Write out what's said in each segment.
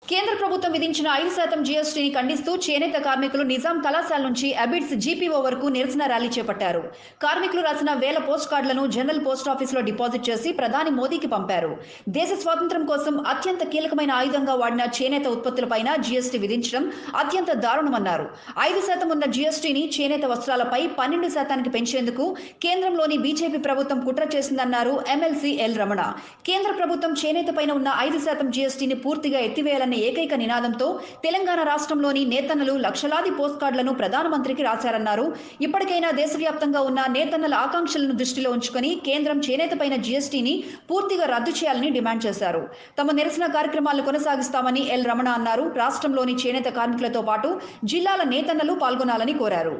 కేంద్ర ప్రభుత్వం విధించిన ఐదు శాతం జీఎస్టీని ఖండిస్తూ చేనేత కార్మికులు నిజాం కళాశాల నుంచి అబిడ్స్ జీపీఓ వరకు నిరసన ర్యాలీ చేపట్టారు కార్మికులు రాసిన వేల పోస్ట్ కార్డులను జనరల్ పోస్ట్ ఆఫీసులో డిపాజిట్ చేసి ప్రధాని మోదీకి పంపారు దేశ స్వాతంత్ర్యం కోసం అత్యంత కీలకమైన ఆయుధంగా వాడిన చేనేత ఉత్పత్తులపైన జీఎస్టీ విధించడం అత్యంత దారుణమన్నారు ఐదు శాతం ఉన్న జీఎస్టీని చేనేత వస్త్రాలపై పన్నెండు శాతానికి పెంచేందుకు కేంద్రంలోని బీజేపీ ప్రభుత్వం కుట్ర చేసిందన్నారు ఎమ్మెల్సీ ఎల్ రమణ కేంద్ర ప్రభుత్వం చేనేత పైన ఉన్న ఐదు శాతం జీఎస్టీని పూర్తిగా ఎత్తివేయాలన్న ఏకైక నినాదంతో తెలంగాణ రాష్ట్రంలోని నేతన్నలు లక్షలాది పోస్ట్ కార్డులను ప్రధానమంత్రికి రాశారన్నారు ఇప్పటికైనా దేశవ్యాప్తంగా ఉన్న నేతన్నల ఆకాంక్షలను దృష్టిలో ఉంచుకొని కేంద్రం చేనేత పైన జీఎస్టీని పూర్తిగా రద్దు చేయాలని డిమాండ్ చేశారు తమ నిరసన కార్యక్రమాలను కొనసాగిస్తామని ఎల్ రమణ అన్నారు రాష్ట్రంలోని చేనేత కార్మికులతో పాటు జిల్లాల నేతన్నలు పాల్గొనాలని కోరారు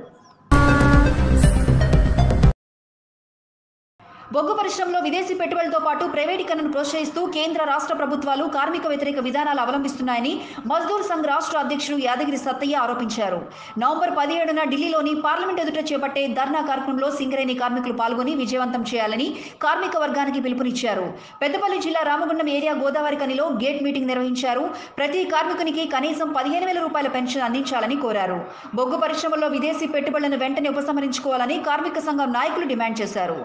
బొగ్గు పరిశ్రమలో విదేశీ పెట్టుబడులతో పాటు ప్రైవేటీకరణను ప్రోత్సహిస్తూ కేంద్ర రాష్ట్ర ప్రభుత్వాలు కార్మిక వ్యతిరేక విధానాలు అవలంబిస్తున్నాయని మజ్దూర్ సంఘ్ రాష్ట్ర అధ్యక్షుడు యాదగిరి సత్తయ్య ఆరోపించారు నవంబర్ పదిహేడున ఢిల్లీలోని పార్లమెంట్ ఎదుట చేపట్టే ధర్నా కార్యక్రమంలో సింగరేణి కార్మికులు పాల్గొని విజయవంతం చేయాలని కార్మిక వర్గానికి పిలుపునిచ్చారు పెద్దపల్లి జిల్లా రామగుండం ఏరియా గోదావరి కనిలో గేట్ మీటింగ్ నిర్వహించారు ప్రతి కార్మికునికి కనీసం పదిహేను వేల రూపాయల పెన్షన్ అందించాలని కోరారు బొగ్గు పరిశ్రమలో విదేశీ పెట్టుబడులను వెంటనే ఉపసంహరించుకోవాలని కార్మిక సంఘం నాయకులు డిమాండ్ చేశారు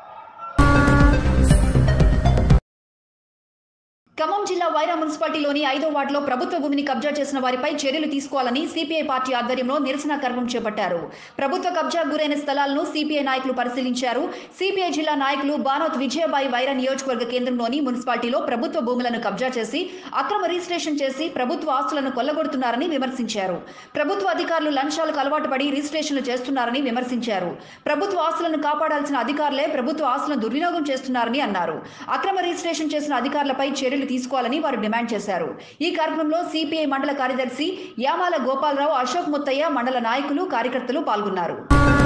ఖమ్మం జిల్లా వైరా మున్సిపాలిటీలోని ఐదో వార్డులో ప్రభుత్వ భూమిని కబ్జా చేసిన వారిపై చర్యలు తీసుకోవాలని సిపిఐ పార్టీ ఆధ్వర్యంలో నిరసన కార్యక్రమం చేపట్టారు ప్రభుత్వ కబ్జా గురైన స్థలాలను సిపిఐ నాయకులు పరిశీలించారు సిపిఐ జిల్లా నాయకులు బానోత్ విజయబాయి వైరా నియోజకవర్గ కేంద్రంలోని మున్సిపాలిటీలో ప్రభుత్వ భూములను కబ్జా చేసి అక్రమ రిజిస్ట్రేషన్ చేసి ప్రభుత్వ ఆస్తులను కొల్లగొడుతున్నారని విమర్శించారు ప్రభుత్వ అధికారులు లంచాలకు అలవాటు పడి రిజిస్ట్రేషన్లు చేస్తున్నారని విమర్శించారు ప్రభుత్వ ఆస్తులను కాపాడాల్సిన అధికారులే ప్రభుత్వ ఆస్తులను దుర్వినియోగం చేస్తున్నారని అన్నారు అక్రమ రిజిస్ట్రేషన్ చేసిన అధికారులపై చర్యలు తీసుకోవాలని వారు డిమాండ్ చేశారు ఈ కార్యక్రమంలో సిపిఐ మండల కార్యదర్శి యామాల గోపాలరావు అశోక్ ముత్తయ్య మండల నాయకులు కార్యకర్తలు పాల్గొన్నారు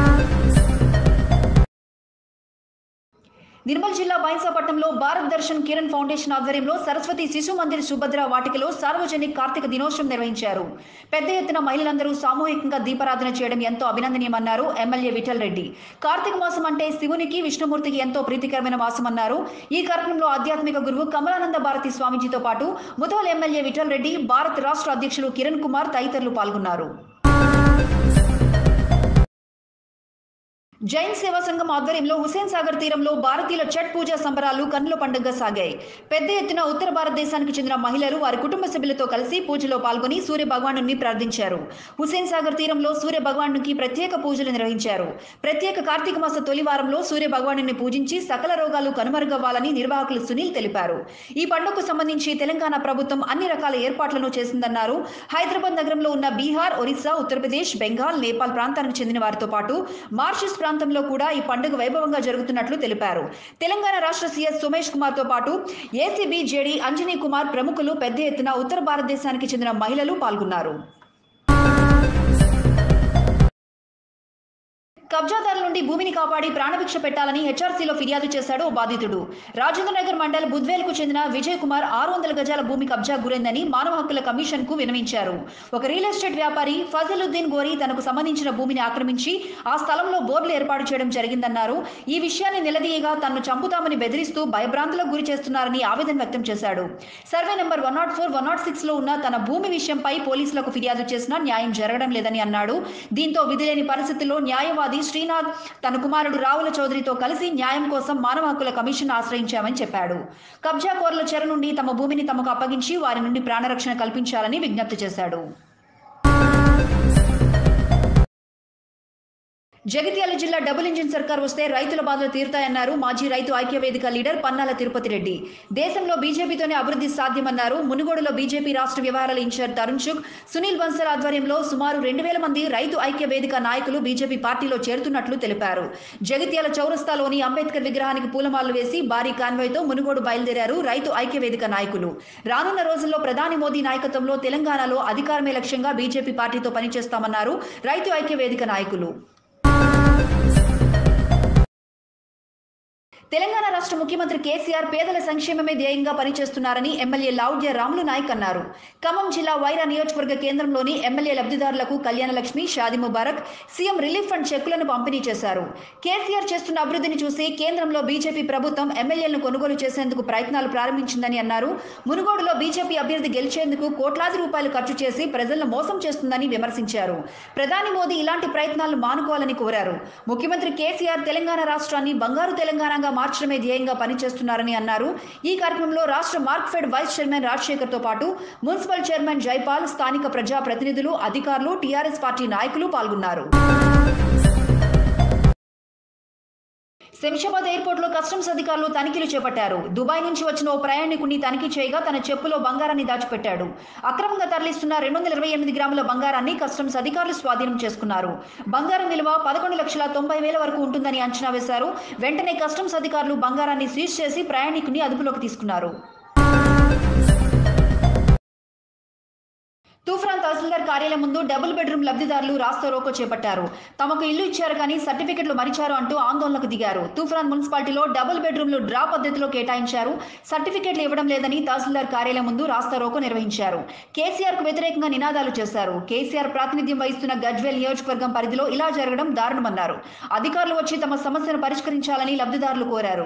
నిర్మల్ జిల్లా బైన్సాపట్నంలో భారత్ దర్శన్ కిరణ్ ఫౌండేషన్ ఆధ్వర్యంలో సరస్వతి శిశు మందిర్ సుభద్ర వాటికలో సార్వజనిక కార్తీక దినోత్సవం నిర్వహించారు పెద్ద ఎత్తున మహిళలందరూ సామూహికంగా దీపారాధన చేయడం ఎంతో అభినందనీయమన్నారు ఎమ్మెల్యే విఠల్ రెడ్డి కార్తీక మాసం అంటే శివునికి విష్ణుమూర్తికి ఎంతో ప్రీతికరమైన మాసమన్నారు ఈ కార్యక్రమంలో ఆధ్యాత్మిక గురువు కమలానంద భారతి స్వామీజీతో పాటు ముతవల్ ఎమ్మెల్యే విఠల్ రెడ్డి భారత్ రాష్ట్ర అధ్యక్షులు కిరణ్ కుమార్ తదితరులు పాల్గొన్నారు జైన్ సేవా సంఘం ఆధ్వర్యంలో హుసేన్ సాగర్ తీరంలో భారతీయుల ఛట్ పూజా సంబరాలు కన్నుల పండుగగా సాగాయి పెద్ద ఎత్తున ఉత్తర భారతదేశానికి చెందిన మహిళలు వారి కుటుంబ సభ్యులతో కలిసి పూజలో పాల్గొని సూర్య భగవాను ప్రార్థించారు హుసేన్ సాగర్ తీరంలో సూర్య భగవానుకి ప్రత్యేక పూజలు నిర్వహించారు ప్రత్యేక కార్తీక మాస తొలి వారంలో సూర్య భగవాను పూజించి సకల రోగాలు కనుమరుగవ్వాలని నిర్వాహకులు సునీల్ తెలిపారు ఈ పండుగకు సంబంధించి తెలంగాణ ప్రభుత్వం అన్ని రకాల ఏర్పాట్లను చేసిందన్నారు హైదరాబాద్ నగరంలో ఉన్న బీహార్ ఒరిస్సా ఉత్తరప్రదేశ్ బెంగాల్ నేపాల్ ప్రాంతానికి చెందిన వారితో పాటు మార్షస్ ప్రాంతంలో కూడా ఈ పండుగ వైభవంగా జరుగుతున్నట్లు తెలిపారు తెలంగాణ రాష్ట్ర సీఎస్ సోమేష్ కుమార్ తో పాటు ఏసీబీ జేడీ అంజనీ కుమార్ ప్రముఖులు పెద్ద ఎత్తున ఉత్తర భారతదేశానికి చెందిన మహిళలు పాల్గొన్నారు కబ్జాదారుల నుండి భూమిని కాపాడి ప్రాణభిక్ష పెట్టాలని హెచ్ఆర్సీలో ఫిర్యాదు చేశాడు ఓ బాధితుడు రాజేంద్ర నగర్ మండల్ బుద్వేల్కు చెందిన విజయ్ కుమార్ ఆరు వందల గజాల భూమి కబ్జా గురైందని మానవ హక్కుల కమిషన్ కు వినవించారు ఒక రియల్ ఎస్టేట్ వ్యాపారి ఫజలుద్దీన్ గోరి తనకు సంబంధించిన భూమిని ఆక్రమించి ఆ స్థలంలో బోర్డులు ఏర్పాటు చేయడం జరిగిందన్నారు ఈ విషయాన్ని నిలదీయగా తనను చంపుతామని బెదిరిస్తూ భయభ్రాంతులకు గురి చేస్తున్నారని ఆవేదన వ్యక్తం చేశాడు survey number one not four one not six లో ఉన్న తన భూమి విషయంపై పోలీసులకు ఫిర్యాదు చేసినా న్యాయం జరగడం లేదని అన్నాడు దీంతో విధిలేని పరిస్థితుల్లో న్యాయవాది శ్రీనాథ్ తన కుమారుడు రావుల చౌదరితో కలిసి న్యాయం కోసం మానవ హక్కుల కమిషన్ ఆశ్రయించామని చెప్పాడు కబ్జా కోర్ల చెర నుండి తమ భూమిని తమకు అప్పగించి వారి నుండి ప్రాణరక్షణ కల్పించాలని విజ్ఞప్తి చేశాడు జగిత్యాల జిల్లా డబుల్ ఇంజిన్ సర్కార్ వస్తే రైతుల బాధలు తీరుతాయన్నారు మాజీ రైతు ఐక్య వేదిక లీడర్ పన్నాల తిరుపతి రెడ్డి దేశంలో బీజేపీతోనే అభివృద్ధి సాధ్యమన్నారు మునుగోడులో బీజేపీ రాష్ట్ర వ్యవహారాల ఇన్ఛార్జ్ తరుణ్ చుక్ సునీల్ బన్సల్ ఆధ్వర్యంలో సుమారు రెండు వేల మంది రైతు ఐక్య వేదిక నాయకులు బీజేపీ పార్టీలో చేరుతున్నట్లు తెలిపారు జగిత్యాల చౌరస్తాలోని అంబేద్కర్ విగ్రహానికి పూలమాలలు వేసి భారీ కాన్వాయ్తో మునుగోడు బయలుదేరారు రైతు ఐక్య వేదిక నాయకులు రానున్న రోజుల్లో ప్రధాని మోదీ నాయకత్వంలో తెలంగాణలో అధికారమే లక్ష్యంగా బీజేపీ పార్టీతో పనిచేస్తామన్నారు రైతు ఐక్య వేదిక నాయకులు తెలంగాణ రాష్ట్ర ముఖ్యమంత్రి కేసీఆర్ పేదల సంక్షేమమే ధ్యేయంగా పనిచేస్తున్నారని ఎమ్మెల్యే లావుడ్య రాములు నాయక్ అన్నారు ఖమ్మం జిల్లా వైరా నియోజకవర్గ కేంద్రంలోని ఎమ్మెల్యే లబ్ధిదారులకు Kalyana Lakshmi Shadi Mubarak CM relief fund చెక్కులను పంపిణీ చేశారు కేసీఆర్ చేస్తున్న అభివృద్ధిని చూసి కేంద్రంలో బీజేపీ ప్రభుత్వం ఎమ్మెల్యేలను కొనుగోలు చేసేందుకు ప్రయత్నాలు ప్రారంభించిందని అన్నారు మునుగోడులో బీజేపీ అభ్యర్థి గెలిచేందుకు కోట్లాది రూపాయలు ఖర్చు చేసి ప్రజలను మోసం చేస్తుందని విమర్శించారు ప్రధాని మోదీ ఇలాంటి ప్రయత్నాలను మానుకోవాలని కోరారు ముఖ్యమంత్రి కేసీఆర్ తెలంగాణ రాష్ట్రాన్ని బంగారు తెలంగాణగా మార్చడమే ధ్యేయంగా పనిచేస్తున్నారని అన్నారు ఈ కార్యక్రమంలో రాష్ట్ర మార్క్ఫెడ్ వైస్ చైర్మన్ రాజశేఖర్ తో పాటు మున్సిపల్ చైర్మన్ జైపాల్ స్థానిక ప్రజా ప్రతినిధులు అధికారులు టీఆర్ఎస్ పార్టీ నాయకులు పాల్గొన్నారు శంషాబాద్ ఎయిర్పోర్ట్లో కస్టమ్స్ అధికారులు తనిఖీలు చేపట్టారు దుబాయ్ నుంచి వచ్చిన ఓ ప్రయాణికుడిని తనిఖీ చేయగా తన చెప్పులో బంగారాన్ని దాచిపెట్టాడు అక్రమంగా తరలిస్తున్న రెండు వందల ఇరవై ఎనిమిది గ్రాముల బంగారాన్ని కస్టమ్స్ అధికారులు స్వాధీనం చేసుకున్నారు బంగారం విలువ పదకొండు లక్షల తొంభై వేల వరకు ఉంటుందని అంచనా వేశారు వెంటనే కస్టమ్స్ అధికారులు బంగారాన్ని సీజ్ చేసి ప్రయాణికుని అదుపులోకి తీసుకున్నారు తూఫ్రాన్ తహసీల్దార్ కార్యాలయం ముందు డబుల్ బెడ్రూమ్ లబ్ధిదారులు రాస్తా రోకో చేపట్టారు తమకు ఇల్లు ఇచ్చారు కానీ సర్టిఫికెట్లు మరిచారు అంటూ ఆందోళనకు దిగారు తూఫ్రాన్ మున్సిపాలిటీలో డబుల్ బెడ్రూమ్లు డ్రా పద్ధతిలో కేటాయించారు సర్టిఫికెట్లు ఇవ్వడం లేదని తహసీల్దార్ కార్యాలయం ముందు రాస్తా రోకో నిర్వహించారు కేసీఆర్ కు వ్యతిరేకంగా నినాదాలు చేశారు కేసీఆర్ ప్రాతినిధ్యం వహిస్తున్న గజ్వేల్ నియోజకవర్గం పరిధిలో ఇలా జరగడం దారుణమన్నారు అధికారులు వచ్చి తమ సమస్యను పరిష్కరించాలని లబ్ధిదారులు కోరారు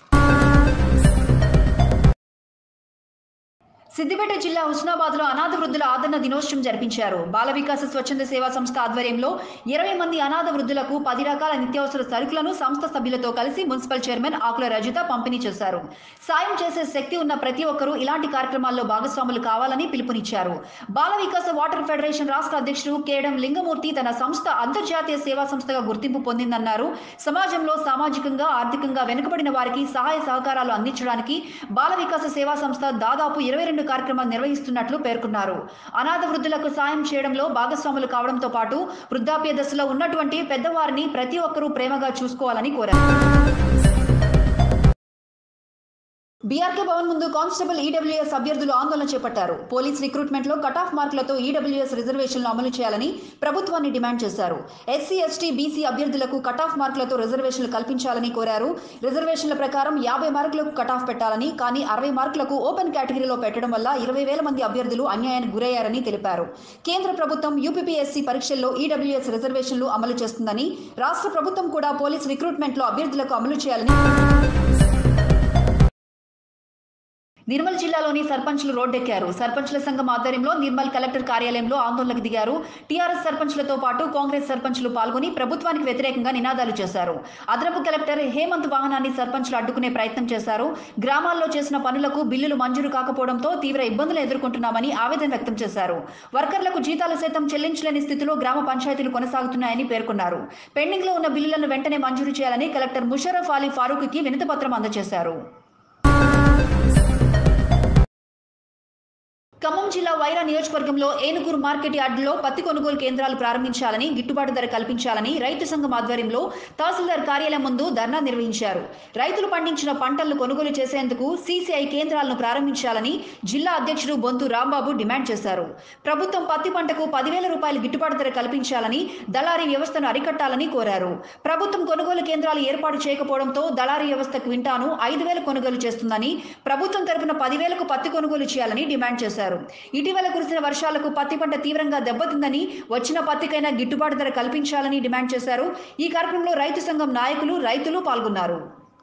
సిద్దిపేట జిల్లా హుస్నాబాద్ లో అనాథ వృద్ధుల ఆదరణ దినోత్సవం జరిపించారు బాల వికాస స్వచ్ఛంద సేవా సంస్థ ఆధ్వర్యంలో ఇరవై మంది అనాథ వృద్ధులకు పది రకాల నిత్యావసర సరుకులను సంస్థ సభ్యులతో కలిసి మున్సిపల్ చైర్మన్ ఆకుల రజిత పంపిణీ చేశారు సాయం చేసే శక్తి ఉన్న ప్రతి ఒక్కరూ ఇలాంటి కార్యక్రమాల్లో భాగస్వాములు కావాలని పిలుపునిచ్చారు బాల వికాస వాటర్ ఫెడరేషన్ రాష్ట్ర అధ్యక్షుడు కేడం లింగమూర్తి తన సంస్థ అంతర్జాతీయ సేవా సంస్థగా గుర్తింపు పొందిందన్నారు సమాజంలో సామాజికంగా ఆర్థికంగా వెనుకబడిన వారికి సహాయ సహకారాలు అందించడానికి బాల వికాస సేవా సంస్థ దాదాపు ఇరవై రెండు కార్యక్రమాలు నిర్వహిస్తున్నట్లు పేర్కొన్నారు అనాథ వృద్ధులకు సాయం చేయడంలో భాగస్వాములు కావడంతో పాటు వృద్ధాప్య దశలో ఉన్నటువంటి పెద్దవారిని ప్రతి ఒక్కరూ ప్రేమగా చూసుకోవాలని కోరారు బీఆర్కే భవన్ ముందు కానిస్టేబుల్ ఈడబ్ల్యూఎస్ అభ్యర్థులు ఆందోళన చేపట్టారు పోలీస్ రిక్రూట్మెంట్ లో కట్ ఆఫ్ మార్కులతో ఈడబ్ల్యూఎస్ రిజర్వేషన్లు అమలు చేయాలని ప్రభుత్వాన్ని డిమాండ్ చేశారు ఎస్సీ ఎస్టీ బీసీ అభ్యర్థులకు కట్ ఆఫ్ మార్కులతో రిజర్వేషన్లు కల్పించాలని కోరారు రిజర్వేషన్ల ప్రకారం యాభై మార్కులకు కట్ ఆఫ్ పెట్టాలని కానీ అరవై మార్కులకు ఓపెన్ కేటగిరీలో పెట్టడం వల్ల ఇరవై వేల మంది అభ్యర్థులు అన్యాయానికి గురయ్యారని తెలిపారు కేంద్ర ప్రభుత్వం యూపీపీఎస్సీ పరీక్షల్లో ఈడబ్ల్యూఎస్ రిజర్వేషన్లు అమలు చేస్తుందని రాష్ట్ర ప్రభుత్వం కూడా పోలీస్ రిక్రూట్మెంట్ లో అభ్యర్థులకు అమలు చేయాలని నిర్మల్ జిల్లాలోని సర్పంచ్లు రోడ్డెక్కారు సర్పంచ్ల సంఘం ఆధ్వర్యంలో నిర్మల్ కలెక్టర్ కార్యాలయంలో ఆందోళనకు దిగారు టీఆర్ఎస్ సర్పంచ్లతో పాటు కాంగ్రెస్ సర్పంచ్లు పాల్గొని ప్రభుత్వానికి వ్యతిరేకంగా నినాదాలు చేశారు అదనపు కలెక్టర్ హేమంత్ వాహనాన్ని సర్పంచ్లు అడ్డుకునే ప్రయత్నం చేశారు గ్రామాల్లో చేసిన పనులకు బిల్లులు మంజూరు కాకపోవడంతో తీవ్ర ఇబ్బందులు ఎదుర్కొంటున్నామని ఆవేదన వ్యక్తం చేశారు వర్కర్లకు జీతాలు సైతం చెల్లించలేని స్థితిలో గ్రామ పంచాయతీలు కొనసాగుతున్నాయని పేర్కొన్నారు పెండింగ్ లో ఉన్న బిల్లులను వెంటనే మంజూరు చేయాలని కలెక్టర్ ముషరఫ్ అలీ ఫారూక్ కి వినతిపత్రం అందజేశారు ఖమ్మం జిల్లా వైరా నియోజకవర్గంలో ఏనుగురు మార్కెట్ యార్డులో పత్తి కొనుగోలు కేంద్రాలు ప్రారంభించాలని గిట్టుబాటు ధర కల్పించాలని రైతు సంఘం ఆధ్వర్యంలో తహసీల్దార్ కార్యాలయం ముందు ధర్నా నిర్వహించారు రైతులు పండించిన పంటలను కొనుగోలు చేసేందుకు సీసీఐ కేంద్రాలను ప్రారంభించాలని జిల్లా అధ్యక్షుడు బొంతు రాంబాబు డిమాండ్ చేశారు ప్రభుత్వం పత్తి పంటకు పదివేల రూపాయలు గిట్టుబాటు ధర కల్పించాలని దళారీ వ్యవస్థను అరికట్టాలని కోరారు ప్రభుత్వం కొనుగోలు కేంద్రాలు ఏర్పాటు చేయకపోవడంతో దళారీ వ్యవస్థకు వింటాను ఐదు వేలు కొనుగోలు చేస్తుందని ప్రభుత్వం తరపున పదివేలకు పత్తి కొనుగోలు చేయాలని డిమాండ్ చేశారు ఇటీవల కురిసిన వర్షాలకు పత్తి పంట తీవ్రంగా దెబ్బతిందని వచ్చిన పత్తికైనా గిట్టుబాటు ధర కల్పించాలని డిమాండ్ చేశారు ఈ కార్యక్రమంలో రైతు సంఘం నాయకులు రైతులు పాల్గొన్నారు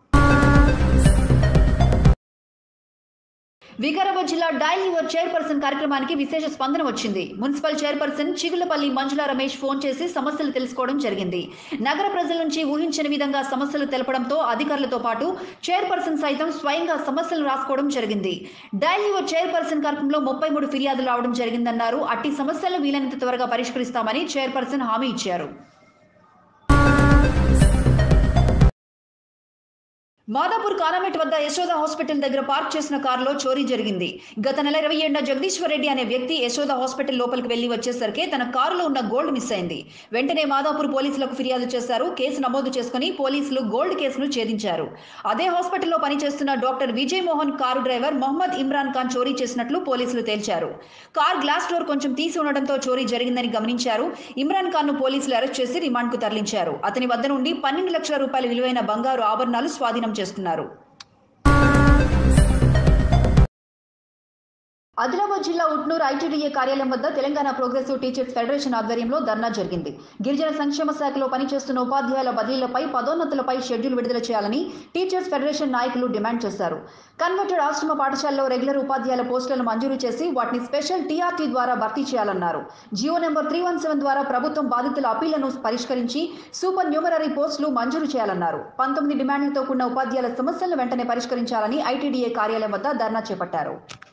వికారాబాద్ జిల్లా డైల్ యువర్ చైర్పర్సన్ కార్యక్రమానికి విశేష స్పందన వచ్చింది municipal chairperson Chigulapalli Manjula Ramesh phone చేసి సమస్యలు తెలుసుకోవడం జరిగింది నగర ప్రజల నుంచి ఊహించని విధంగా సమస్యలు తెలపడంతో అధికారులతో పాటు చైర్పర్సన్ సైతం స్వయంగా సమస్యలు రాసుకోవడం జరిగింది డైల్ యువర్ చైర్పర్సన్ కార్యక్రమంలో ముప్పై మూడు ఫిర్యాదులు రావడం జరిగిందన్నారు అట్టి సమస్యలను వీలైనంత త్వరగా పరిష్కరిస్తామని చైర్పర్సన్ హామీ ఇచ్చారు మాదాపూర్ కానమెట్ వద్ద యశోద హాస్పిటల్ దగ్గర పార్క్ చేసిన కారులో చోరీ జరిగింది గత నెల ఇరవై ఏడున జగదీశ్వర్ రెడ్డి అనే వ్యక్తి యశోద హాస్పిటల్ లోపలికి వెళ్లి వచ్చేసరికి తన కారులో ఉన్న గోల్డ్ మిస్ అయింది వెంటనే మాదాపూర్ పోలీసులకు ఫిర్యాదు చేశారు కేసు నమోదు చేసుకుని పోలీసులు గోల్డ్ కేసును ఛేదించారు అదే హాస్పిటల్లో పనిచేస్తున్న doctor Vijay Mohan car driver Mohammed Imran Khan చోరీ చేసినట్లు పోలీసులు తేల్చారు కార్ గ్లాస్ డోర్ కొంచెం తీసి ఉండడంతో చోరీ జరిగిందని గమనించారు ఇమ్రాన్ ఖాన్ ను పోలీసులు అరెస్ట్ చేసి రిమాండ్ కు తరలించారు అతని వద్ద నుండి పన్నెండు లక్షల రూపాయల విలువైన బంగారు ఆభరణాలు స్వాధీనం చేస్తున్నారు ఆదిలాబాద్ జిల్లా ఉట్నూరు ఐటీడీఏ కార్యాలయం వద్ద తెలంగాణ ప్రోగ్రెసివ్ టీచర్స్ ఫెడరేషన్ ఆధ్వర్యంలో ధర్నా జరిగింది గిరిజన సంక్షేమ శాఖలో పనిచేస్తున్న ఉపాధ్యాయుల బదిలీలపై పదోన్నతులపై షెడ్యూల్ విడుదల చేయాలని టీచర్స్ ఫెడరేషన్ నాయకులు డిమాండ్ చేశారు కన్వర్టెడ్ ఆశ్రమ పాఠశాలలో రెగ్యులర్ ఉపాధ్యాయుల పోస్టులను మంజూరు చేసి వాటిని స్పెషల్ టీఆర్టీ ద్వారా భర్తీ చేయాలన్నారు GO number three one seven ద్వారా ప్రభుత్వం బాధితుల అప్పీలను పరిష్కరించి సూపర్ న్యూమరరీ పోస్టులు మంజూరు చేయాలన్నారు పంతొమ్మిది డిమాండ్లతో కూడిన ఉపాధ్యాయుల సమస్యలను వెంటనే పరిష్కరించాలని ఐటీడీఏ కార్యాలయం వద్ద ధర్నా చేపట్టారు